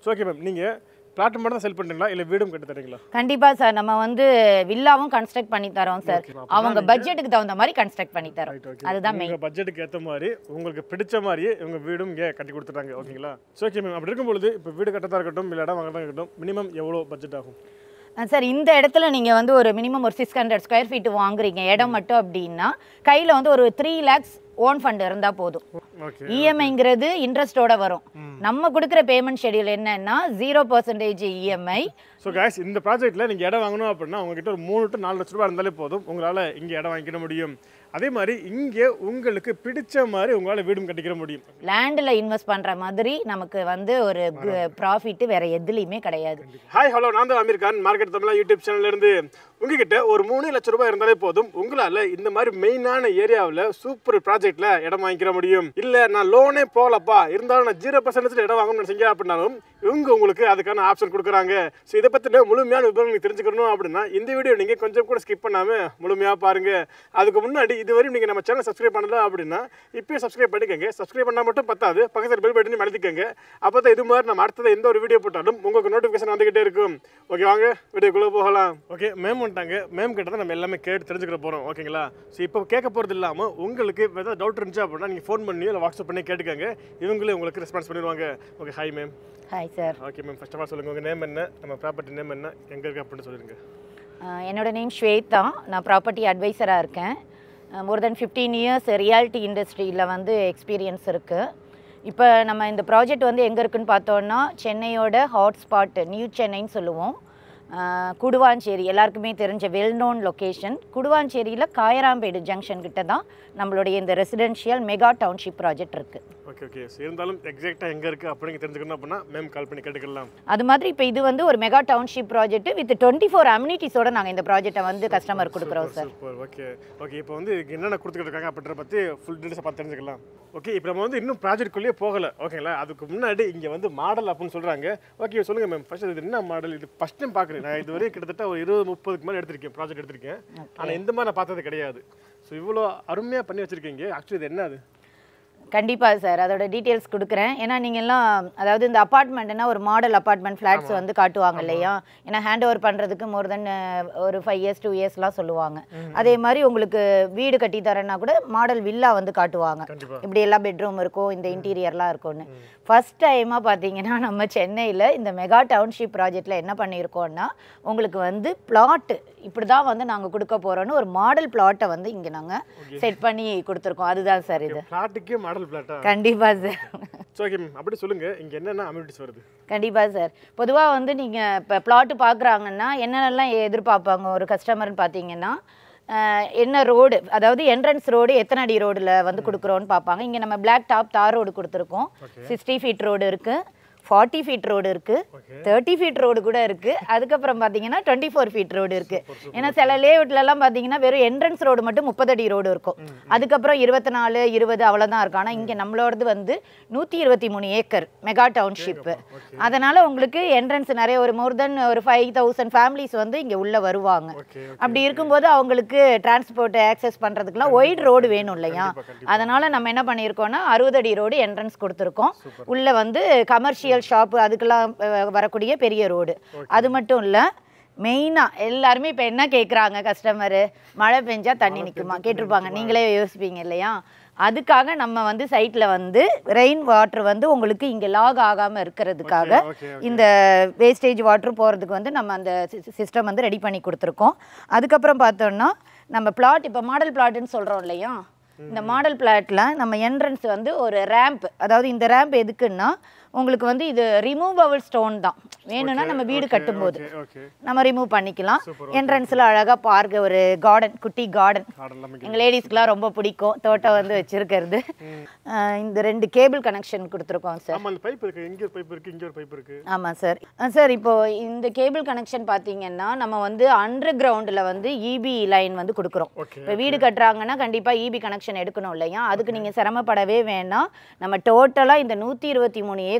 So okay ma'am நீங்கள் plot மட்டும் தான் செல் பண்ணுறீங்களா இல்லை வீடும் கட்டி தரீங்களா கண்டிப்பா சார் நம்ம வந்து வில்லாவும் கன்ஸ்ட்ரக்ட் பண்ணி தரோம் சார் Okay, ma'am. அவங்க பட்ஜெட்டுக்கு தகுந்த மாதிரி கன்ஸ்ட்ரக்ட் பண்ணி தரோம் ரைட் ஓகே அதுதான் மெயின் உங்கள் பட்ஜெட்டுக்கு ஏற்ற மாதிரி உங்களுக்கு பிடிச்ச மாதிரியே இவங்க வீடும் இங்கே கட்டி கொடுத்துட்டாங்க ஓகேங்களா ஸோ ஓகே மேம் அப்படி இருக்கும்பொழுது இப்போ வீடு கட்டதாக இருக்கட்டும் இல்லை இடம் வாங்குறதா இருக்கட்டும் மினிமம் எவ்வளோ பட்ஜெட் ஆகும் சார் இந்த இடத்துல நீங்க வந்து ஒரு மினிமம் ஒரு சிக்ஸ் ஹண்ட்ரட் ஸ்கொயர் ஃபீட் வாங்குறீங்க இடம் மட்டும் அப்படின்னா கையில வந்து ஒரு த்ரீ லேக்ஸ் ஓன் ஃபண்ட் இருந்தா போதும் ஓகே இஎம்ஐங்கிறது இன்ட்ரெஸ்டோட வரும் நம்ம கொடுக்குற பேமெண்ட் ஷெடியூல் என்னன்னா zero percentage EMI so case இந்த ப்ராஜெக்ட்டில் நீங்கள் இடம் வாங்கணும் அப்படின்னா உங்ககிட்ட ஒரு மூணு டு நாலு லட்ச ரூபாய் இருந்தாலே போதும் உங்களால் இங்கே இடம் வாங்கிக்க முடியும் அதே மாதிரி இங்கே உங்களுக்கு பிடிச்ச மாதிரி உங்களால் வீடும் கட்டிக்கிற முடியும் லேண்டில் இன்வெஸ்ட் பண்ற மாதிரி நமக்கு வந்து ஒரு ப்ராஃபிட் வேற எதுலையுமே கிடையாது ஹாய் ஹலோ நான் தான் அமீர் கான் மார்க்கெட் தமிழா யூடியூப் சேனல்ல இருந்து உங்ககிட்ட ஒரு மூணு லட்ச ரூபாய் இருந்தாலே போதும் உங்களால இந்த மாதிரி மெயினான ஏரியாவில் சூப்பர் ப்ராஜெக்ட்ல இடம் வாங்கிக்கிற முடியும் இல்ல நான் லோனே போகலப்பா இருந்தாலும் நான் ஜீரோ பர்சன்டேஜ் இடம் வாங்கணும்னு நினைச்சீங்க அப்படின்னாலும் இவங்க உங்களுக்கு அதுக்கான ஆப்ஷன் கொடுக்குறாங்க ஸோ இதை பற்றின முழுமையான விவரம் நீங்க தெரிஞ்சுக்கணும் அப்படின்னா இந்த வீடியோ நீங்கள் கொஞ்சம் கூட ஸ்கிப் பண்ணாமல் முழுமையாக பாருங்க அதுக்கு முன்னாடி இதுவரையும் நீங்கள் நம்ம சேனல் சப்ஸ்கிரைப் பண்ணல அப்படின்னா இப்போயே சப்ஸ்கிரைப் பண்ணிக்கோங்க சப்ஸ்கிரைப் பண்ணால் மட்டும் பத்தாது பக்கத்தில் பெல் பட்டனையும் அழுத்திக்கோங்க அப்போ தான் இது மாதிரி நம்ம அடுத்தது எந்த ஒரு வீடியோ போட்டாலும் உங்களுக்கு நோட்டிஃபிகேஷன் வந்துகிட்டே இருக்கும் ஓகே வாங்க வீடியோக்குள்ளே போகலாம் ஓகே மேம் வந்துட்டாங்க மேம் கிட்ட தான் நம்ம எல்லாமே கேட்டு தெரிஞ்சுக்கிற போகிறோம் ஓகேங்களா ஸோ இப்போ கேட்க போகிறது இல்லாமல் உங்களுக்கு ஏதாவது டவுட் இருந்துச்சு அப்படின்னா நீங்கள் ஃபோன் பண்ணி இல்லை வாட்ஸ்அப் பண்ணி கேட்டுக்கோங்க இவங்களே உங்களுக்கு ரெஸ்பான்ஸ் பண்ணிடுவாங்க okay hi ma'am hi sir okay ma'am first of all சொல்லுங்கள் உங்கள் நேம் என்ன நம்ம ப்ராப்பர்ட்டி நேம் என்ன எங்கே இருக்குது அப்படின்னு சொல்லிடுங்க என்னோட நேம் ஸ்வேதா நான் ப்ராப்பர்ட்டி அட்வைசராக இருக்கேன் more than fifteen years reality இண்டஸ்ட்ரியில் வந்து எக்ஸ்பீரியன்ஸ் இருக்குது இப்போ நம்ம இந்த ப்ராஜெக்ட் வந்து எங்கே இருக்குன்னு பார்த்தோன்னா சென்னையோட ஹாட்ஸ்பாட் நியூ சென்னைன்னு சொல்லுவோம் அஹ், குடுவாஞ்சேரி எல்லாருக்குமே தெரிஞ்ச வெல் நோன் லொக்கேஷன் குடுவாஞ்சேரியில் காயராம்பேடு ஜங்ஷன் கிட்ட தான் நம்மளுடைய இந்த ரெசிடென்ஷியல் மெகா டவுன்ஷிப் ப்ராஜெக்ட் இருக்குது ஓகே ஓகே ஸோ இருந்தாலும் எக்ஸாக்டாக எங்கே இருக்குது அப்படின்னு தெரிஞ்சுக்கணும் அப்படின்னா மேம் கால் பண்ணி கேட்டுக்கலாம் அது மாதிரி இப்போ இது வந்து ஒரு mega township project with twenty four அம்யூனிட்டிஸோட நாங்கள் இந்த ப்ராஜெக்ட்டை வந்து கஸ்டமர் கொடுக்குறோம் சார் சூப்பர் ஓகே ஓகே இப்போ வந்து இதுக்கு என்னென்ன கொடுத்துக்கிட்டு இருக்காங்க அப்படின்றத பற்றி ஃபுல் டீட்டெயில்ஸை பார்த்து தெரிஞ்சுக்கலாம் ஓகே இப்போ நம்ம வந்து இன்னும் ப்ராஜெக்ட்குள்ளேயே போகலை ஓகேங்களா அதுக்கு முன்னாடி இங்கே வந்து மாடல் அப்படின்னு சொல்கிறாங்க ஓகே சொல்லுங்கள் மேம் ஃபர்ஸ்ட் இது என்ன மாடல் இது ஃபஸ்ட் டைம் பார்க்குறேன் நான் இதுவரை கிட்டத்தட்ட ஒரு இருபது முப்பதுக்கு மேலே எடுத்திருக்கேன் ப்ராஜெக்ட் எடுத்திருக்கேன் ஆனால் இந்த மாதிரி நான் பார்த்தது கிடையாது ஸோ இவ்வளோ அருமையாக பண்ணி வச்சிருக்கீங்க ஆக்சுவலி இது என்ன அது கண்டிப்பாக சார் அதோட டீட்டெயில்ஸ் கொடுக்குறேன் ஏன்னா நீங்கள் எல்லாம் அதாவது இந்த அப்பார்ட்மெண்ட்னா ஒரு மாடல் அப்பார்ட்மெண்ட் ஃப்ளாட்ஸ் வந்து காட்டுவாங்க இல்லையா ஏன்னா ஹேண்ட் ஓவர் பண்ணுறதுக்கு மோர் தென் ஒரு ஃபைவ் இயர்ஸ் டூ இயர்ஸ்லாம் சொல்லுவாங்க அதே மாதிரி உங்களுக்கு வீடு கட்டி தரேன்னா கூட மாடல் வில்லா வந்து காட்டுவாங்க கண்டிப்பாக இப்படி எல்லாம் பெட்ரூம் இருக்கும் இந்த இன்டீரியர்லாம் இருக்கும்னு ஃபர்ஸ்ட் டைமாக பார்த்தீங்கன்னா நம்ம சென்னையில் இந்த மெகா டவுன்ஷிப் ப்ராஜெக்டில் என்ன பண்ணியிருக்கோம்னா உங்களுக்கு வந்து பிளாட் இப்படி தான் வந்து நாங்கள் கொடுக்க போகிறோன்னு ஒரு மாடல் பிளாட்டை வந்து இங்கே நாங்கள் செட் பண்ணி கொடுத்துருக்கோம் அதுதான் சார் இது ஃப்ளாட்டுக்கே மாடல் ஃப்ளாட்டா கண்டிப்பாக சார் ஸோ ஓகே மேம் அப்படி சொல்லுங்கள் இங்கே என்னென்ன அம்யூனிட்டிஸ் வருது கண்டிப்பாக சார் பொதுவாக வந்து நீங்கள் இப்போ பிளாட்டு பார்க்குறாங்கன்னா என்னென்னலாம் எதிர்பார்ப்பாங்க ஒரு கஸ்டமர்னு பார்த்தீங்கன்னா அஹ், என்ன ரோடு அதாவது என்ட்ரன்ஸ் ரோடு எத்தனை அடி ரோடில் வந்து கொடுக்குறோன்னு பார்ப்பாங்க இங்கே நம்ம பிளாக் டாப் தார் ரோடு கொடுத்துருக்கோம் சிக்ஸ்டி ஃபீட் ரோடு இருக்குது ஃபார்ட்டி ஃபீட் ரோடு இருக்குது ஓகே தேர்ட்டி ஃபீட் ரோடு கூட இருக்குது அதுக்கப்புறம் பார்த்தீங்கன்னா டுவெண்ட்டி ஃபோர் ஃபீட் ரோடு இருக்குது ஏன்னா சில லேஅவுட்லலாம் பார்த்தீங்கன்னா வெறும் என்ட்ரன்ஸ் ரோடு மட்டும் முப்பது அடி ரோடு இருக்கும் அதுக்கப்புறம் இருபத்தி நாலு இருபது அவ்வளோதான் இருக்கும் ஆனால் இங்கே நம்மளோடது வந்து நூற்றி இருபத்தி மூணு ஏக்கர் மெகா டவுன்ஷிப்பு அதனால் உங்களுக்கு என்ட்ரன்ஸ் நிறைய ஒரு மோர் தென் ஒரு ஃபைவ் தௌசண்ட் ஃபேமிலிஸ் வந்து இங்கே உள்ளே வருவாங்க ஓகே அப்படி இருக்கும்போது அவங்களுக்கு டிரான்ஸ்போர்ட் ஆக்சஸ் பண்ணுறதுக்குலாம் ஒயிட் ரோடு வேணும் இல்லையா அதனால நம்ம என்ன பண்ணியிருக்கோம்னா அறுபது அடி ரோடு என்ட்ரன்ஸ் கொடுத்துருக்கோம் உள்ள வந்து கமர்ஷியல் ஷாப்பு அதுக்கெல்லாம் அஹ், வரக்கூடிய பெரிய ரோடு அது மட்டும் இல்லை மெயினாக எல்லாருமே இப்போ என்ன கேட்குறாங்க கஸ்டமரு மழை பெஞ்சா தண்ணி நிற்குமா கேட்டிருப்பாங்க நீங்களே யோசிப்பீங்க இல்லையா அதுக்காக நம்ம வந்து சைட்டில் வந்து ரெயின் வாட்டர் வந்து உங்களுக்கு இங்கே லாக் ஆகாமல் இருக்கிறதுக்காக ஓகே இந்த வேஸ்டேஜ் வாட்டர் போகிறதுக்கு வந்து நம்ம அந்த சிஸ்டம் வந்து ரெடி பண்ணி கொடுத்துருக்கோம் அதுக்கப்புறம் பார்த்தோம்னா நம்ம பிளாட் இப்போ மாடல் பிளாட்னு சொல்கிறோம் இல்லையா இந்த மாடல் பிளாட்டில் நம்ம என்ட்ரன்ஸ் வந்து ஒரு ரேம்ப் அதாவது இந்த ரேம்ப் எதுக்குன்னா உங்களுக்கு வந்து இது ரிமூவபிள் ஸ்டோன் தான் வேணும்னா நம்ம வீடு கட்டும்போது ஓகே ஓகே நம்ம ரிமூவ் பண்ணிக்கலாம் Super, என்ட்ரன்ஸில் அழகாக பார்க்க ஒரு கார்டன் குட்டி கார்டன் கார்டன் எல்லாமே எங்கள் லேடிஸ்க்குலாம் ரொம்ப பிடிக்கும் தோட்டம் வந்து வச்சிருக்கிறது அஹ் இந்த ரெண்டு கேபிள் கனெக்ஷன் கொடுத்துருக்கோம் சார் ஆமாம் அந்த பைப் இருக்குது இங்கே ஒரு பைப் இருக்குது இங்கே ஒரு பைப் இருக்குது ஆமாம் சார் சார் இப்போ இந்த கேபிள் கனெக்ஷன் பார்த்தீங்கன்னா நம்ம வந்து அண்டர் கிரவுண்டில் வந்து இபி லைன் வந்து கொடுக்குறோம் ஓகே இப்போ வீடு கட்டுறாங்கன்னா கண்டிப்பாக இபி கனெக்ஷன் எடுக்கணும் இல்லையா அதுக்கு நீங்கள் சிரமப்படவே வேண்டாம் நம்ம டோட்டலாக இந்த நூற்றி இருபத்தி மூணு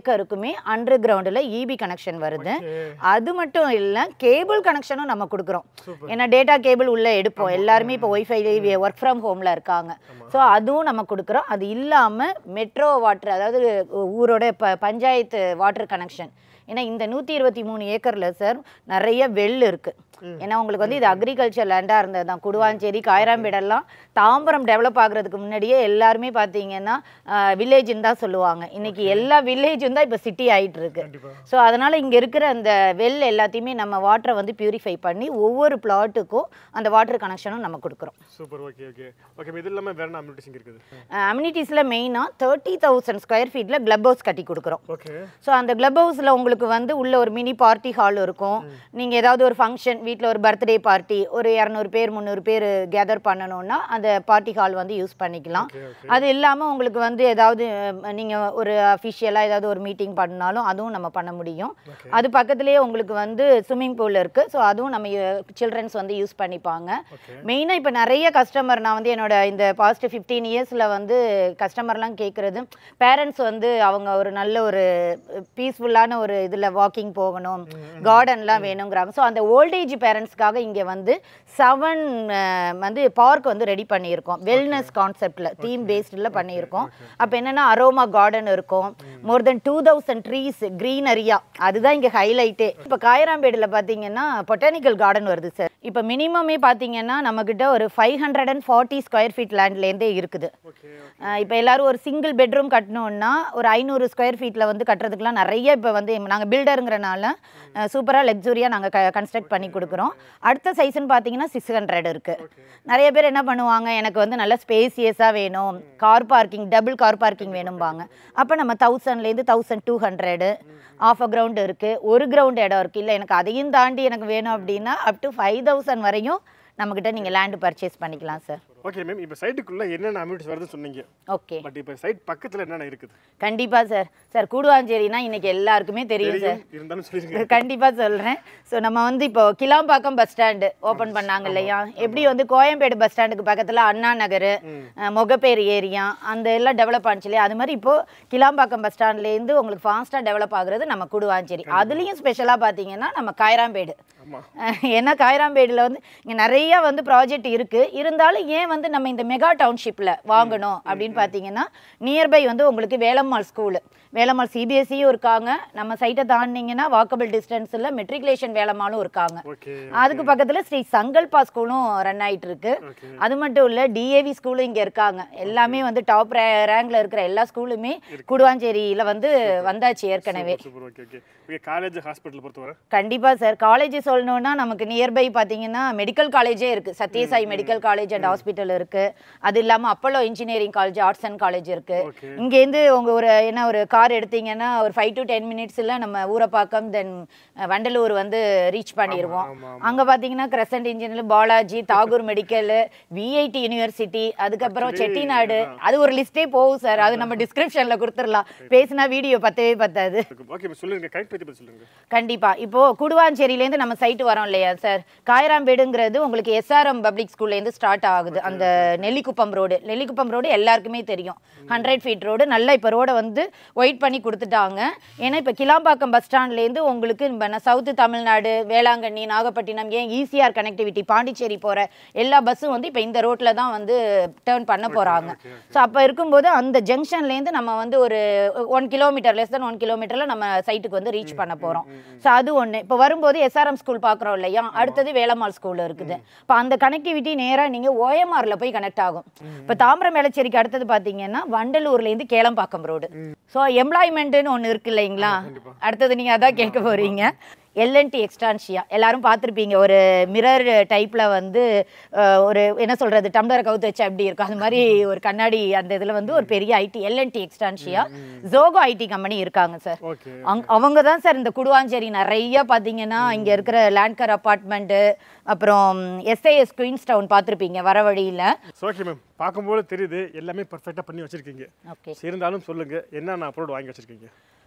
ஏக்கருக்குமே அண்டர் கிரவுண்டில் இபி கனெக்ஷன் வருது அது மட்டும் இல்லை கேபிள் கனெக்ஷனும் நம்ம கொடுக்குறோம் ஏன்னா டேட்டா கேபிள் உள்ளே எடுப்போம் எல்லாருமே இப்போ ஒய்ஃபை ஒர்க் ஃப்ரம் ஹோமில் இருக்காங்க ஸோ அதுவும் நம்ம கொடுக்குறோம் அது இல்லாமல் மெட்ரோ வாட்டர் அதாவது ஊரோட ப பஞ்சாயத்து வாட்டர் கனெக்ஷன் ஏன்னா இந்த நூற்றி இருபத்தி மூணு ஏக்கரில் சார் நிறைய வெள் இருக்குது ஏன்னா உங்களுக்கு வந்து இது அக்ரிகல்ச்சர் லேண்டாக இருந்தது தான் குடுவாஞ்சேரி காயராம்பேடெல்லாம் தாம்பரம் டெவலப் ஆகுறதுக்கு முன்னாடியே எல்லாருமே பார்த்தீங்கன்னா வில்லேஜ்னு தான் சொல்லுவாங்க இன்னைக்கு எல்லா வில்லேஜும் தான் இப்போ சிட்டி ஆயிட்டு இருக்கு ஸோ அதனால் இங்கே இருக்கிற அந்த வெல் எல்லாத்தையுமே நம்ம வாட்டரை வந்து பியூரிஃபை பண்ணி ஒவ்வொரு பிளாட்டுக்கும் அந்த வாட்டர் கனெக்ஷனும் நம்ம கொடுக்குறோம் சூப்பர் ஓகே ஓகே ஓகே இது இல்லாமல் வேற என்ன அம்யூனிட்டிஸ் இருக்குது அம்யூனிட்டிஸில் மெயினாக தேர்ட்டி தௌசண்ட் ஸ்கொயர் ஃபீட்டில் கிளப் ஹவுஸ் கட்டி கொடுக்குறோம் ஓகே ஸோ அந்த கிளப் ஹவுஸில் உங்களுக்கு வந்து உள்ள ஒரு மினி பார்ட்டி ஹால் இருக்கும் நீங்கள் ஏதாவது ஒரு ஃபங்க்ஷன் வீட்டில் ஒரு பர்த்டே பார்ட்டி ஒரு இரநூறு பேர் முந்நூறு பேர் கேதர் பண்ணணும்னா அந்த பார்ட்டி ஹால் வந்து யூஸ் பண்ணிக்கலாம் ஓகே ஓகே அது இல்லாமல் உங்களுக்கு வந்து ஏதாவது நீங்கள் ஒரு அஃபிஷியலாக ஏதாவது ஒரு மீட்டிங் பண்ணாலும் அதுவும் நம்ம பண்ண முடியும் Okay. அது பக்கத்துலேயே உங்களுக்கு வந்து ஸ்விம்மிங் பூல் இருக்குது ஸோ அதுவும் நம்ம சில்ட்ரன்ஸ் வந்து யூஸ் பண்ணிப்பாங்க ஓகே மெயினாக இப்போ நிறைய கஸ்டமர் நான் வந்து என்னோட இந்த பாஸ்ட் ஃபிஃப்டீன் இயர்ஸில் வந்து கஸ்டமர்லாம் கேட்குறது பேரண்ட்ஸ் வந்து அவங்க ஒரு நல்ல ஒரு பீஸ்ஃபுல்லான ஒரு இதில் வாக்கிங் போகணும் கார்டன்லாம் வேணுங்கிறாங்க ஸோ அந்த ஓல்டேஜ் பேரண்ட்ஸ்க்காக இங்கே வந்து செவன் வந்து பார்க் வந்து ரெடி பண்ணியிருக்கோம் வெல்னஸ் கான்செப்டில் தீம் பேஸ்டில் பண்ணியிருக்கோம் அப்போ என்னென்னா அரோமா கார்டன் இருக்கும் more than two thousand trees க்ரீனரியா அதுதான் இங்கே ஹைலைட்டே இப்போ காயராம்பேடில் பார்த்தீங்கன்னா பொட்டானிக்கல் கார்டன் வருது சார் இப்போ மினிமமே பார்த்தீங்கன்னா நம்மக்கிட்ட ஒரு five hundred and forty square feet லேண்ட்லேருந்தே இருக்குது ஓகே இப்போ எல்லாரும் ஒரு சிங்கிள் பெட்ரூம் கட்டணும்னா ஒரு ஐநூறு ஸ்கொயர் ஃபீட்டில் வந்து கட்டுறதுக்குலாம் நிறைய இப்போ வந்து நாங்கள் பில்டருங்கிறனால சூப்பராக லக்ஸுரியாக நாங்கள் க கன்ஸ்ட்ரக்ட் பண்ணி கொடுக்குறோம் அடுத்த சைஸ்ன்னு பார்த்தீங்கன்னா சிக்ஸ் ஹண்ட்ரட் இருக்குது நிறைய பேர் என்ன பண்ணுவாங்க எனக்கு வந்து நல்ல ஸ்பேசியஸாக வேணும் car parking double car parking வேணும்பாங்க அப்போ நம்ம தௌசண்ட்லேருந்து thousand two hundred of a ground இருக்குது ஒரு கிரவுண்ட் இடம் இருக்குது இல்லை எனக்கு அதையும் தாண்டி எனக்கு வேணும் அப்படின்னா அப் டு ஃபைவ் தௌசண்ட் வரையும் நம்மக்கிட்ட நீங்கள் லேண்டு பர்ச்சேஸ் பண்ணிக்கலாம் சார் ஓகே மேம் இப்போ சைட்டுக்குள்ளே என்னென்ன அம்யூனிட்டிஸ் வருதுன்னு சொன்னீங்க ஓகே பட் இப்போ சைட் பக்கத்தில் என்னென்ன இருக்குது கண்டிப்பா சார் சார் கூடுவாஞ்சேரினா இன்னைக்கு எல்லாருக்குமே தெரியும் சார் தெரியும் இருந்தாலும் சொல்லிடுங்க கண்டிப்பா சொல்றேன் ஸோ நம்ம வந்து இப்போ கிளாம்பாக்கம் பஸ் ஸ்டாண்டு ஓப்பன் பண்ணாங்க இல்லையா எப்படி வந்து கோயம்பேடு பஸ் ஸ்டாண்டுக்கு பக்கத்துல அண்ணா நகர் மொகப்பேர் ஏரியா அந்த எல்லாம் டெவலப் ஆனிச்சு இல்லையா அது மாதிரி இப்போ கிளாம்பாக்கம் பஸ் ஸ்டாண்ட்லேருந்து உங்களுக்கு ஃபாஸ்ட்டாக டெவலப் ஆகுறது நம்ம கூடுவாஞ்சேரி அதுலேயும் ஸ்பெஷலாக பார்த்தீங்கன்னா நம்ம காயராம்பேடு ஆமாம் ஏன்னா காயராம்பேடில் வந்து இங்கே நிறைய வந்து ப்ராஜெக்ட் இருக்குது இருந்தாலும் ஏன் வந்து நம்ம இந்த மெகா டவுன்ஷிப்பில் வாங்கணும் அப்படின்னு பார்த்தீங்கன்னா நியர்பை வந்து உங்களுக்கு வேலம்மாள் ஸ்கூலு வேலம்மாள் சிபிஎஸ்சியும் இருக்காங்க நம்ம சைட்டை தாண்டினீங்கன்னா வாக்கபிள் டிஸ்டன்ஸில் மெட்ரிகுலேஷன் வேலம்மாளும் இருக்காங்க ஓகே அதுக்கு பக்கத்தில் ஸ்ரீ சங்கல்பா ஸ்கூலும் ரன் ஆயிட்டு இருக்கு ஓகே அது மட்டும் இல்லை டிஏவி ஸ்கூலும் இங்கே இருக்காங்க எல்லாமே வந்து டாப் ரேங்க்ல இருக்கிற எல்லா ஸ்கூலுமே குடுவாஞ்சேரியில் வந்து வந்தாச்சு ஏற்கனவே super okay okay okay college hospital பொறுத்தவரை கண்டிப்பா சார் காலேஜ் சொல்லணும்னா நமக்கு நியர்பை பார்த்தீங்கன்னா மெடிக்கல் காலேஜே இருக்கு Sathya Sai medical college and hospital இருக்கு அது இல்லாம Apollo engineering college arts and college இருக்கு ஓகே இங்கேருந்து உங்க ஒரு என்ன ஒரு கார் எடுத்தீங்கன்னா ஒரு ஃபைவ் டு டென் மினிட்ஸில் நம்ம ஊரப்பாக்கம் தென் வண்டலூர் வந்து ரீச் பண்ணிடுவோம் ஆமா அங்க பாத்தீங்கன்னா crescent engineer Balaji Tagore medical VIT university அதுக்கப்புறம் செட்டிநாடு அது ஒரு லிஸ்டே போகும் சார் அது நம்ம டிஸ்கிரிப்ஷன்ல கொடுத்துடலாம் பேசினா வீடியோ பத்தவே பத்தாது ஓகே இப்போ சொல்லுங்க கரெக்ட் பற்றி பற்றி சொல்லுங்க கண்டிப்பா இப்போ குடுவாஞ்சேரியிலேருந்து நம்ம சைட்டு வரோம் இல்லையா சார் காயராம்பேடுங்கிறது உங்களுக்கு எஸ்ஆர்எம் பப்ளிக் ஸ்கூல்லேருந்து ஸ்டார்ட் ஆகுது அந்த நெல்லிக்குப்பம் ரோடு நெல்லிக்குப்பம் ரோடு எல்லாருக்குமே தெரியும் ஹண்ட்ரட் ஃபீட் ரோடு நல்லா இப்போ ரோடை வந்து ஒயிட் பண்ணி கொடுத்துட்டாங்க ஏன்னா இப்போ கிளாம்பாக்கம் பஸ் ஸ்டாண்ட்லேருந்து உங்களுக்கு சவுத்து தமிழ்நாடு வேளாங்கண்ணி நாகப்பட்டினம் ஏன் ஈசிஆர் கனெக்டிவிட்டி பாண்டிச்சேரி போகிற எல்லா பஸ்ஸும் வந்து இப்போ இந்த ரோட்டில் தான் வந்து டேர்ன் பண்ண போகிறாங்க ஸோ அப்போ இருக்கும்போது அந்த ஜங்ஷன்லேருந்து நம்ம வந்து ஒரு one kilometre less than one கிலோமீட்டரில் நம்ம சைட்டுக்கு வந்து ரீச் பண்ண போகிறோம் ஸோ அது ஒன்று இப்போ வரும்போது எஸ்ஆர்எம் ஸ்கூல் பார்க்குறோம் இல்லையா அடுத்தது வேலம்மாள் ஸ்கூல் இருக்குது இப்போ அந்த கனெக்டிவிட்டி நேராக நீங்கள் ஓஎம்ஆரில் போய் கனெக்ட் ஆகும் இப்போ தாம்பரம் மேலச்சேரிக்கு அடுத்தது பார்த்தீங்கன்னா வண்டலூர்லேருந்து கேளம்பாக்கம் ரோடு ஸோ எம்ப்ளாய்மெண்ட்டுன்னு ஒன்று இருக்கு இல்லைங்களா அடுத்தது நீங்கள் அதான் கேட்க போகிறீங்க எல்என்டி எக்ஸ்டான்ஷியா எல்லாரும் பார்த்துருப்பீங்க ஒரு மிரர் டைப்பில் வந்து அஹ், ஒரு என்ன சொல்கிறது டம்ளரை கவுத்து வச்சு அப்படி இருக்கும் அது மாதிரி ஒரு கண்ணாடி அந்த இதில் வந்து ஒரு பெரிய ஐடி எல்என்டி எக்ஸ்டான்ஷியா ஜோகோ ஐடி கம்பெனி இருக்காங்க சார் ஓகே அங் அவங்க தான் சார் இந்த குடுவாஞ்சேரி நிறைய பார்த்தீங்கன்னா இங்கே இருக்கிற லேண்ட்கர் அப்பார்ட்மெண்ட்டு அப்புறம் எஸ்ஐஎஸ் குயின்ஸ் டவுன் பார்த்துருப்பீங்க வர வழியில் ஓகே மேம் பார்க்கும்போது தெரியுது எல்லாமே பர்ஃபெக்டாக பண்ணி வச்சிருக்கீங்க ஓகே சரி, இருந்தாலும் சொல்லுங்க என்னென்ன அப்ரோட் வாங்கி வச்சிருக்கீங்க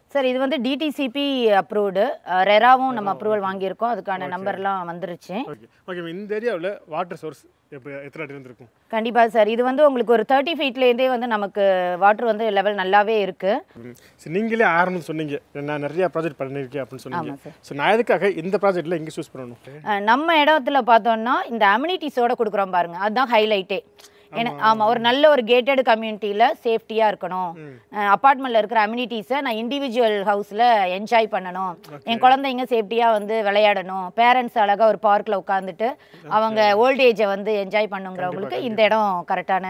சார் இது வந்து டிடிசிபி அப்ரூவ்டு ரெராவும் நம்ம அப்ரூவல் வாங்கியிருக்கோம் அதுக்கான நம்பர்லாம் வந்துருச்சு ஓகே ஓகே இந்த ஏரியாவில் வாட்டர் சோர்ஸ் எப்போ எத்தனை அடி இருந்திருக்கும் கண்டிப்பாக சார் இது வந்து உங்களுக்கு ஒரு தேர்ட்டி ஃபீட்லேருந்தே வந்து நமக்கு வாட்டர் வந்து லெவல் நல்லாவே இருக்குது ம். சரி நீங்களே ஆரம்பம் சொன்னீங்க நான் நிறைய ப்ராஜெக்ட் பண்ணியிருக்கேன் அப்படின்னு சொன்னீங்க ஆமாம் சார். ஸோ நான் எதுக்காக இந்த ப்ராஜெக்ட்டில் இங்கே சூஸ் பண்ணணும் அஹ் நம்ம இடத்துல பார்த்தோம்னா இந்த அம்யூனிட்டிஸோட கொடுக்குறோம் பாருங்க அதுதான் ஹைலைட்டே ஏன்னா ஆமாம் ஒரு நல்ல ஒரு கேட்டட் கம்யூனிட்டியில் சேஃப்டியாக இருக்கணும் அப்பார்ட்மெண்ட்டில் இருக்கிற அம்யூனிட்டிஸை நான் இண்டிவிஜுவல் ஹவுஸில் என்ஜாய் பண்ணணும் என் குழந்தைங்க சேஃப்டியாக வந்து விளையாடணும் பேரண்ட்ஸ் அழகாக ஒரு பார்க்கில் உட்காந்துட்டு அவங்க ஓல்டேஜை வந்து என்ஜாய் பண்ணுங்கிறவங்களுக்கு இந்த இடம் கரெக்டான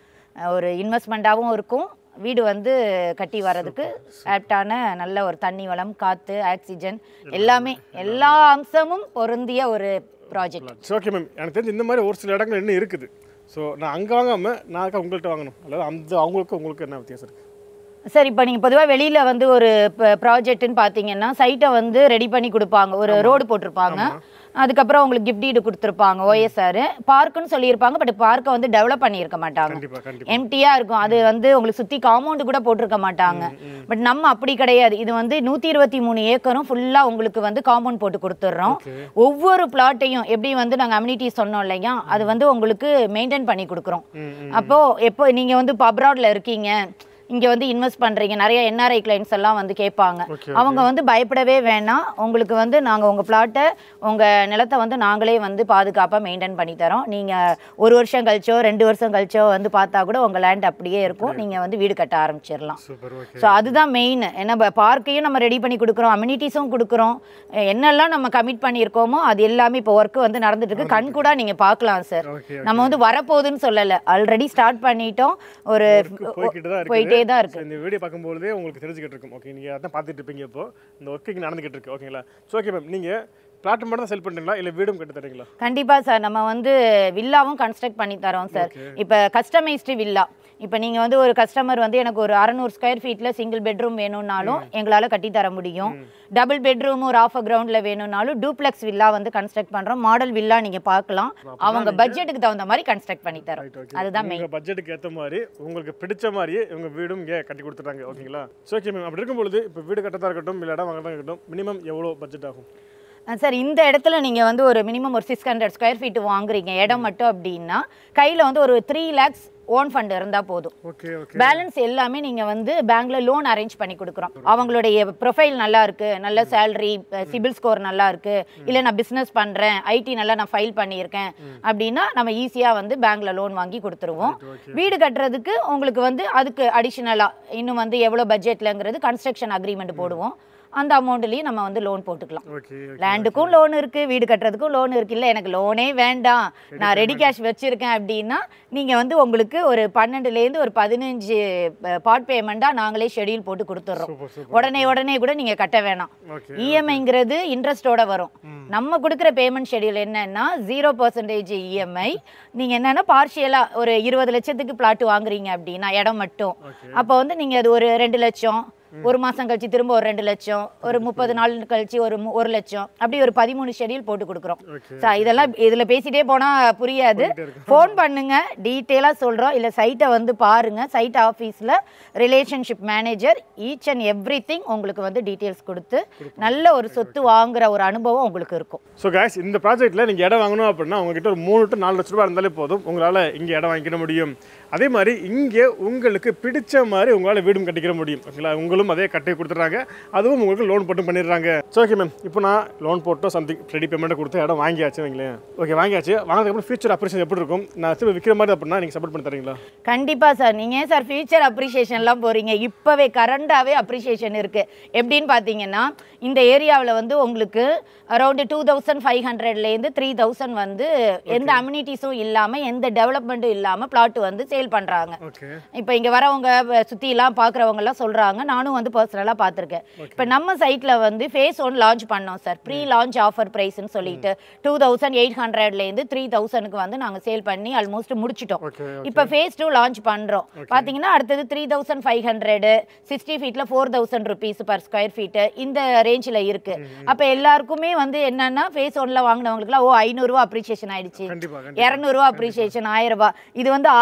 ஒரு இன்வெஸ்ட்மெண்ட்டாகவும் இருக்கும் வீடு வந்து கட்டி வர்றதுக்கு ஆப்டான நல்ல ஒரு தண்ணி வளம் காற்று ஆக்சிஜன் எல்லாமே எல்லா அம்சமும் பொருந்திய ஒரு ப்ராஜெக்ட் சரி ஓகே மேம் எனக்கு தெரிஞ்சு இந்த மாதிரி ஒரு சில இடங்கள் இன்னும் இருக்குது ஸோ நான் அங்கே வாங்காமல் நான் அதுக்காக உங்கள்கிட்ட வாங்கணும் அதாவது அந்த அவங்களுக்கு உங்களுக்கு என்ன வித்தியாசம் இருக்குது சார் இப்போ நீங்கள் பொதுவாக வெளியில் வந்து ஒரு ப்ராஜெக்ட்னு பார்த்தீங்கன்னா சைட்டை வந்து ரெடி பண்ணி கொடுப்பாங்க ஒரு ரோடு போட்டிருப்பாங்க அதுக்கப்புறம் உங்களுக்கு கிஃப்ட் டீடு கொடுத்துருப்பாங்க ஓஎஸ்ஆர் பார்க்குன்னு சொல்லியிருப்பாங்க பட் பார்க்கை வந்து டெவலப் பண்ணியிருக்க மாட்டாங்க கண்டிப்பாக கண்டிப்பாக எம்டியாக இருக்கும் அது வந்து உங்களுக்கு சுற்றி காம்பவுண்டு கூட போட்டிருக்க மாட்டாங்க பட் நம்ம அப்படி கிடையாது இது வந்து நூற்றி இருபத்தி மூணு ஏக்கரும் ஃபுல்லாக உங்களுக்கு வந்து காம்பவுண்ட் போட்டு கொடுத்துட்றோம் ஒவ்வொரு பிளாட்டையும் எப்படி வந்து நாங்கள் அம்யூனிட்டி சொன்னோம் இல்லையா அது வந்து உங்களுக்கு மெயின்டைன் பண்ணி கொடுக்குறோம் அப்போது எப்போ நீங்கள் வந்து இப்போ அப்ராடில் இருக்கீங்க இங்கே வந்து இன்வெஸ்ட் பண்ணுறீங்க நிறைய என்ஆர்ஐ கிளைண்ட்ஸ் எல்லாம் வந்து கேட்பாங்க Okay, அவங்க வந்து பயப்படவே வேணாம் உங்களுக்கு வந்து நாங்கள் உங்கள் பிளாட்டை உங்கள் நிலத்தை வந்து நாங்களே வந்து பாதுகாப்பாக மெயின்டைன் பண்ணி தரோம் நீங்கள் ஒரு வருஷம் கழிச்சோ ரெண்டு வருஷம் கழிச்சோ வந்து பார்த்தா கூட உங்கள் லேண்ட் அப்படியே இருக்கும் நீங்கள் வந்து வீடு கட்ட ஆரம்பிச்சிடலாம் சூப்பர் ஓகே ஸோ அதுதான் மெயின் ஏன்னா பார்க்கையும் நம்ம ரெடி பண்ணி கொடுக்குறோம் அம்யூனிட்டிஸும் கொடுக்குறோம் அஹ் என்னெல்லாம் நம்ம கமிட் பண்ணியிருக்கோமோ அது எல்லாமே இப்போ ஒர்க்கு வந்து நடந்துட்டு இருக்கு கண் கூட நீங்கள் பார்க்கலாம் சார் ஓகே நம்ம வந்து வரப்போகுதுன்னு சொல்லலை ஆல்ரெடி ஸ்டார்ட் பண்ணிட்டோம் ஒரு போய்கிட்டு தான் இருக்குது போயிட்டே தான் இருக்கு So, இந்த வீடியோ பார்க்கும்போதே உங்களுக்கு தெரிஞ்சுக்கிட்டு இருக்கும் ஓகே நீங்கள் அதான் பார்த்துட்டு இருப்பீங்க இப்போ இந்த ஒர்க் இங்கே நடந்துகிட்டு இருக்கு ஓகேங்களா ஸோ ஓகே மேம் நீங்கள் பிளாட் மட்டும் தான் செல் பண்ணுறீங்களா இல்லை வீடும் கட்டி தரீங்களா கண்டிப்பா சார் நம்ம வந்து வில்லாவும் கன்ஸ்ட்ரக்ட் பண்ணி தரோம் சார் இப்போ கஸ்டமைஸ்டு வில்லா இப்போ நீங்க வந்து ஒரு கஸ்டமர் வந்து எனக்கு ஒரு அறநூறு ஸ்கொயர் ஃபீட்ல சிங்கிள் பெட்ரூம் வேணும்னாலும் எங்களால கட்டி தர முடியும் டபுள் பெட்ரூம் ஒரு ஆஃப் கிரவுண்ட்ல வேணும்னாலும் டூப்ளெக்ஸ் வில்லா வந்து கன்ஸ்ட்ரக்ட் பண்றோம் மாடல் வில்லா நீங்க பார்க்கலாம் அவங்க பட்ஜெட்டுக்கு தகுந்த மாதிரி கன்ஸ்ட்ரக்ட் பண்ணி தரோம் ஓகே அதுதான் மெயின் உங்கள் பட்ஜெட்டுக்கு ஏற்ற மாதிரி உங்களுக்கு பிடிச்ச மாதிரியே இவங்க வீடும் இங்கே கட்டி கொடுத்துட்டாங்க ஓகேங்களா ஸோ ஓகே மேம் அப்படி இருக்கும்பொழுது இப்போ வீடு கட்டதாக இருக்கட்டும் இல்லை இடம் வாங்கறதா இருக்கட்டும் மினிமம் எவ்வளோ பட்ஜெட் ஆகும் சார் இந்த இடத்துல நீங்கள் வந்து ஒரு மினிமம் ஒரு சிக்ஸ் ஹண்ட்ரட் ஸ்கொயர் ஃபீட் வாங்குறீங்க இடம் மட்டும் அப்படின்னா கையில் வந்து ஒரு த்ரீ லேக்ஸ் ஓன் ஃபண்ட் இருந்தால் போதும் ஓகே ஓகே பேலன்ஸ் எல்லாமே நீங்கள் வந்து பேங்க்ல லோன் அரேஞ்ச் பண்ணி கொடுக்குறோம் அவங்களுடைய ப்ரொஃபைல் நல்லா இருக்கு நல்ல சேலரி சிபில் ஸ்கோர் நல்லா இருக்கு இல்லை நான் பிஸ்னஸ் பண்ணுறேன் ஐடி நல்லா நான் ஃபைல் பண்ணியிருக்கேன் அப்படின்னா நம்ம ஈஸியாக வந்து பேங்க்ல லோன் வாங்கி கொடுத்துருவோம் வீடு கட்டுறதுக்கு உங்களுக்கு வந்து அதுக்கு அடிஷ்னலாக இன்னும் வந்து எவ்வளோ பட்ஜெட்லங்கிறது கன்ஸ்ட்ரக்ஷன் அக்ரிமெண்ட் போடுவோம் அந்த அமௌண்ட்லேயும் நம்ம வந்து லோன் போட்டுக்கலாம் ஓகே லேண்டுக்கும் லோன் இருக்கு வீடு கட்டுறதுக்கும் லோன் இருக்கு இல்லை எனக்கு லோனே வேண்டாம் நான் ரெடி கேஷ் வச்சிருக்கேன் அப்படின்னா நீங்கள் வந்து உங்களுக்கு ஒரு பன்னெண்டுலேருந்து ஒரு பதினஞ்சு பார்ட் பேமெண்ட்டாக நாங்களே ஷெடியூல் போட்டு கொடுத்துட்றோம் சூப்பர் சூப்பர் உடனே உடனே கூட நீங்கள் கட்ட வேணாம் ஓகே இஎம்ஐங்கிறது இன்ட்ரெஸ்டோட வரும் நம்ம கொடுக்குற பேமெண்ட் ஷெடியூல் என்னன்னா ஜீரோ பர்சன்டேஜ் இஎம்ஐ நீங்கள் என்னன்னா பார்ஷியலாக ஒரு இருபது லட்சத்துக்கு பிளாட் வாங்குறீங்க அப்படின்னா இடம் மட்டும் ஓகே அப்போ வந்து நீங்கள் அது ஒரு ரெண்டு லட்சம் ஒரு மாதம் கழிச்சு திரும்ப ஒரு ரெண்டு லட்சம் ஒரு முப்பது நாள் கழிச்சு ஒரு மு- ஒரு லட்சம் அப்படி ஒரு பதிமூணு ஷெடியூல் போட்டு கொடுக்குறோம் ஓகே ஸோ இதெல்லாம் இதில் பேசிட்டே போனால் புரியாது ஃபோன் பண்ணுங்க டீட்டெயிலாக சொல்கிறோம் இல்லை சைட்டை வந்து பாருங்க சைட் ஆஃபீஸில் relationship manager each and every உங்களுக்கு வந்து டீட்டெயில்ஸ் கொடுத்து நல்ல ஒரு சொத்து வாங்குற ஒரு அனுபவம் உங்களுக்கு இருக்கும் ஸோ guys இந்த ப்ராஜெக்ட்டில் நீங்கள் இடம் வாங்கணும் அப்படின்னா உங்ககிட்ட ஒரு மூணு டு நாலு லட்ச ரூபாய் இருந்தாலே போதும் உங்களால் இங்கே இடம் வாங்கிக்கிற முடியும் அதே மாதிரி இங்கே உங்களுக்கு பிடிச்ச மாதிரி உங்களால் வீடும் கட்டிக்கிற முடியும் ஓகேங்களா உங்களும் அதே கட்டி கொடுத்துட்றாங்க அதுவும் உங்களுக்கு லோன் போட்டு பண்ணிடுறாங்க ஸோ ஓகே மேம் இப்போ நான் loan photo something ready payment கொடுத்து இடம் வாங்கியாச்சு வைங்களேன் ஓகே வாங்கியாச்சு வாங்கினதுக்கப்புறம் ஃபியூச்சர் அப்ரேஷன் எப்படி இருக்கும் நான் திரும்ப விற்கிற மாதிரி அப்படின்னா நீங்கள் சப்போர்ட் பண்ணி தரீங்களா கண்டிப்பாக சார் நீங்கள் சார் ஃபியூச்சர் அப்ரிஷியேஷன்லாம் போகிறீங்க இப்போவே கரண்டாகவே அப்ரிஷியேஷன் இருக்குது எப்படின்னு பார்த்தீங்கன்னா இந்த ஏரியாவில் வந்து உங்களுக்கு அரௌண்டு டூ தௌசண்ட் ஃபைவ் ஹண்ட்ரட்லேருந்து த்ரீ தௌசண்ட் வந்து எந்த அம்யூனிட்டிஸும் இல்லாமல் எந்த டெவலப்மெண்ட்டும் இல்லாமல் பிளாட் வந்து சேல் பண்ணுறாங்க ஓகே இப்போ இங்கே வரவங்க வ- சுத்திலாம் பார்க்குறவங்கலாம் சொல்கிறாங்க நானும் வந்து பர்சனலாக பார்த்துருக்கேன் இப்போ நம்ம சைட்டில் வந்து ஃபேஸ் ஒன் லான்ச் பண்ணோம் சார் ப்ரீ லான்ச் ஆஃபர் ப்ரைஸ்னு சொல்லிட்டு டூ தௌசண்ட் எயிட் ஹண்ட்ரட்லேருந்து த்ரீ தௌசண்ட்க்கு வந்து நாங்கள் சேல் பண்ணி ஆல்மோஸ்ட் முடிச்சிட்டோம் ஓகே இப்போ ஃபேஸ் டூ லான்ச் பண்ணுறோம் பார்த்தீங்கன்னா அடுத்தது three thousand five hundred sixty ஃபீட்டில் four thousand rupees per square feet இந்த ரேஞ்சில் இருக்கு அப்போ எல்லாருக்குமே வந்து என்னன்னா ஃபேஸ் ஒன்ல வாங்கினவங்களுக்குலாம் ஓ ஐநூறுரூவா அப்ரிசியேஷன் ஆயிடுச்சு கண்டிப்பாக கண்டிப்பாக இரநூறுவா அப்ரிசியேஷன் ஆயிரம் ரூபாய் இது வந்து ஆறு மாசம்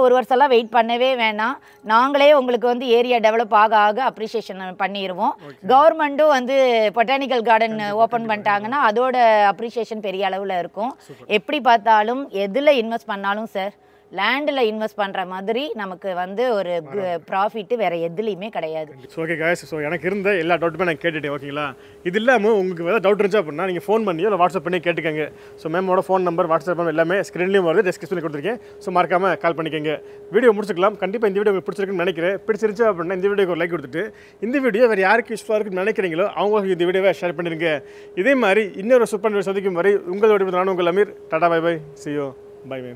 ஒரு வருஷம்லாம் வெயிட் பண்ணவே வேணாம் நாங்களே உங்களுக்கு வந்து ஏரியா டெவலப் ஆக ஆக அப்ரிசியேஷன் பண்ணிடுவோம் கவர்மெண்ட்டும் வந்து பொட்டானிக்கல் கார்டன் ஓப்பன் பண்ணிட்டாங்கன்னா அதோட அப்ரிசியேஷன் பெரிய அளவில் இருக்கும் எப்படி பார்த்தாலும் எதில் இன்வெஸ்ட் பண்ணாலும் சார் லேண்டில் இன்வெஸ்ட் பண்ணுற மாதிரி நமக்கு வந்து ஒரு ப்ராஃபிட்டு வேறு எதுலேயுமே கிடையாது ஸோ ஓகே காய்ஸ் ஸோ எனக்கு இருந்த எல்லா டவுட்டுமே நான் கேட்டுட்டேன் ஓகேங்களா இது இல்லாமல் உங்களுக்கு ஏதாவது டவுட் இருந்துச்சு அப்படின்னா நீங்கள் ஃபோன் பண்ணியோ இல்லை வாட்ஸ்அப் பண்ணி கேட்டுக்கங்க ஸோ மேமோட ஃபோன் நம்பர் வாட்ஸ்அப் நம்பர் எல்லாமே ஸ்க்ரீன்லேயும் வருது டிஸ்கிரிப்ஷனில் கொடுத்துருக்கேன் ஸோ மறக்காமல் கால் பண்ணிக்கங்க வீடியோ முடிச்சுக்கலாம் கண்டிப்பாக இந்த வீடியோ உங்களுக்கு பிடிச்சிருக்குன்னு நினைக்கிறேன் பிடிச்சிருந்துச்சு அப்படின்னா இந்த வீடியோக்கு ஒரு லைக் கொடுத்துட்டு இந்த வீடியோ வேறு யாருக்கு யூஸ்ஃபுல்லாக இருக்குன்னு நினைக்கிறீங்களோ அவங்களுக்கு இந்த வீடியோவை ஷேர் பண்ணிருங்க இதே மாதிரி இன்னொரு சூப்பர் சந்திக்கும் வரை உங்களோட நான் உங்கள் Ameer tata bye bye ciao bye by